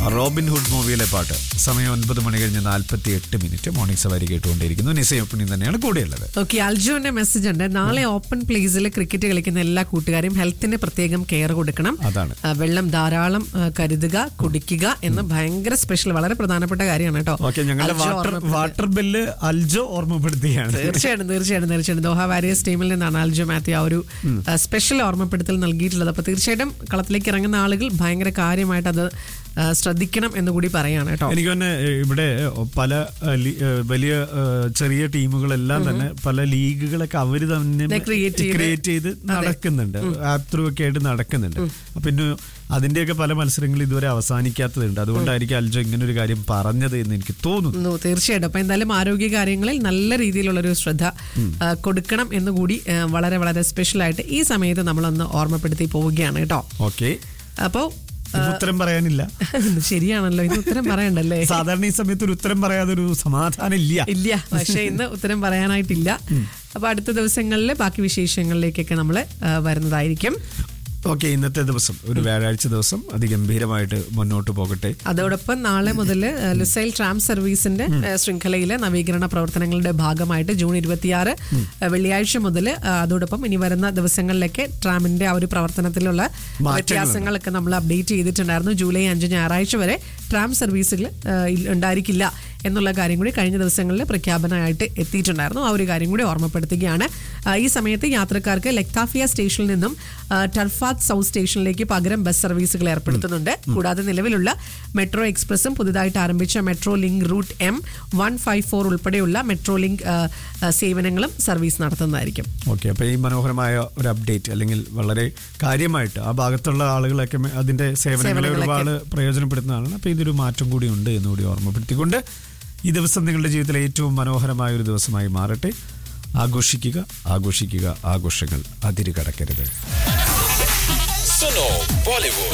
Robin hood മൂവിയിലെ പാട്ട് സമയം ഒൻപത് മണി കഴിഞ്ഞ് നാൽപ്പത്തി എട്ട് മിനിറ്റ് മോർണിംഗ് സവാരി കേട്ടുകൊണ്ടിരിക്കുന്നു നിസയപ്പണി തന്നെയാണ് കൂടെയുള്ളത് ഓക്കെ അൽജുവിന്റെ മെസ്സേജ് ഉണ്ട് നാളെ ഓപ്പൺ പ്ലേസിൽ ക്രിക്കറ്റ് കളിക്കുന്ന എല്ലാ കൂട്ടുകാരും ഹെൽത്തിന് പ്രത്യേകം കെയർ കൊടുക്കണം അതാണ് ആ, വെള്ളം ധാരാളം ആ, കരുതുക കുടിക്കുക എന്ന് ഭയങ്കര സ്പെഷ്യൽ വളരെ പ്രധാനപ്പെട്ട കാര്യമാണ് കേട്ടോ ഓക്കെ ഞങ്ങളുടെ അൽജോ വാട്ടർ ഓർമ്മപ്പെടുത്തി. വാട്ടർ ബില്ല് അൽജോ ഓർമ്മപ്പെടുത്തുകയാണ് തീർച്ചയായിട്ടും തീർച്ചയായിട്ടും തീർച്ചയായിട്ടും ദോഹ വാരിയസ് ടീമിൽ നിന്നാണ് അൽജോ മാത്യു ആ ഒരു ആ, സ്പെഷ്യൽ ഓർമ്മപ്പെടുത്തൽ നൽകിയിട്ടുള്ളത് അപ്പൊ തീർച്ചയായിട്ടും കളത്തിലേക്ക് ഇറങ്ങുന്ന ആളുകൾ ഭയങ്കര കാര്യമായിട്ട് അത് ആ, ശ്രദ്ധിക്കണം എന്ന് കൂടി പറയാണ് കേട്ടോ എനിക്ക് തന്നെ ഇവിടെ പല ഏഹ്, ലി- ഏഹ്, വലിയ ഏഹ്, ചെറിയ ടീമുകളെല്ലാം തന്നെ പല ലീഗുകളൊക്കെ അവര് തന്നെ They create ചെയ്ത് ക്രിയേറ്റ് ചെയ്ത് നടക്കുന്നുണ്ട് ആപ്പ് ത്രൂ ഒക്കെ ആയിട്ട് നടക്കുന്നുണ്ട് പിന്നെ അതിന്റെയൊക്കെ പല മത്സരങ്ങളും ഇതുവരെ അവസാനിക്കാത്തതുണ്ട് അതുകൊണ്ടായിരിക്കും അൽജോ ഇങ്ങനെ ഒരു കാര്യം പറഞ്ഞത് എന്ന് എനിക്ക് തോന്നുന്നു ഉം, തീർച്ചയായിട്ടും അപ്പൊ എന്തായാലും ആരോഗ്യ കാര്യങ്ങളിൽ നല്ല രീതിയിലുള്ള ഒരു ശ്രദ്ധ ആ, കൊടുക്കണം എന്ന് കൂടി ആ, വളരെ വളരെ സ്പെഷ്യൽ ആയിട്ട് ഈ സമയത്ത് നമ്മളൊന്ന് ഓർമ്മപ്പെടുത്തി പോവുകയാണ് കേട്ടോ ഓക്കെ അപ്പോ ഉത്തരം പറയാനില്ല ശരിയാണല്ലോ ഇത് ഉത്തരം പറയണ്ടല്ലേ സാധാരണ ഈ സമയത്ത് ഒരു ഉത്തരം പറയാതെ ഒരു സമാധാനം ഇല്ല ഇല്ല പക്ഷെ ഇന്ന് ഉത്തരം പറയാനായിട്ടില്ല അപ്പൊ അടുത്ത ദിവസങ്ങളിൽ ബാക്കി വിശേഷങ്ങളിലേക്കൊക്കെ നമ്മൾ വരുന്നതായിരിക്കും ഓക്കെ ഇന്നത്തെ ദിവസം ഒരു വ്യാഴാഴ്ച ദിവസം അതിഗംഭീരമായിട്ട് മുന്നോട്ട് പോകട്ടെ അതോടൊപ്പം നാളെ മുതൽ ലുസൈൽ ട്രാം സർവീസിന്റെ ഏഹ്, ശൃംഖലയിലെ നവീകരണ പ്രവർത്തനങ്ങളുടെ ഭാഗമായിട്ട് ജൂൺ ഇരുപത്തിയാറ് വെള്ളിയാഴ്ച മുതൽ അതോടൊപ്പം ഇനി വരുന്ന ദിവസങ്ങളിലൊക്കെ ട്രാമിന്റെ ആ ഒരു പ്രവർത്തനത്തിലുള്ള വ്യത്യാസങ്ങളൊക്കെ നമ്മൾ അപ്ഡേറ്റ് ചെയ്തിട്ടുണ്ടായിരുന്നു ജൂലൈ അഞ്ച് ഞായറാഴ്ച വരെ ട്രാം സർവീസുകൾ ഉണ്ടായിരിക്കില്ല എന്നുള്ള കാര്യം കൂടി കഴിഞ്ഞ ദിവസങ്ങളിൽ പ്രഖ്യാപനമായിട്ട് എത്തിയിട്ടുണ്ടായിരുന്നു ആ ഒരു കാര്യം കൂടി ഓർമ്മപ്പെടുത്തുകയാണ് ആ, ഈ സമയത്ത് യാത്രക്കാർക്ക് ലെക്താഫിയ സ്റ്റേഷനിൽ നിന്നും ആ, ടർഫാത്ത് സൗത്ത് സ്റ്റേഷനിലേക്ക് പകരം ബസ് സർവീസുകൾ ഏർപ്പെടുത്തുന്നുണ്ട് കൂടാതെ നിലവിലുള്ള മെട്രോ എക്സ്പ്രസും പുതുതായിട്ട് ആരംഭിച്ച metro link route M one five four ഉൾപ്പെടെയുള്ള മെട്രോ ലിങ്ക് ആ, ആ, സേവനങ്ങളും സർവീസ് നടത്തുന്നതായിരിക്കും ഓക്കെ അപ്പൊ ഈ മനോഹരമായ ഒരു അപ്ഡേറ്റ് അല്ലെങ്കിൽ വളരെ കാര്യമായിട്ട് ആ ഭാഗത്തുള്ള ആളുകളൊക്കെ മെ- അതിന്റെ സേവനങ്ങളെ സേവനങ്ങളൊക്കെ. ഒരുപാട് പ്രയോജനപ്പെടുത്തുന്നതാണ് അപ്പൊ ഇതൊരു മാറ്റം കൂടി ഉണ്ട് എന്നുകൂടി ഓർമ്മപ്പെടുത്തിക്കൊണ്ട് ഈ ദിവസം നിങ്ങളുടെ ജീവിതത്തിലെ ഏറ്റവും മനോഹരമായ ഒരു ദിവസമായി മാറട്ടെ ആഘോഷിക്കുക ആഘോഷിക്കുക ആഘോഷങ്ങൾ അതിര് കടക്കരുത് Suno Bollywood.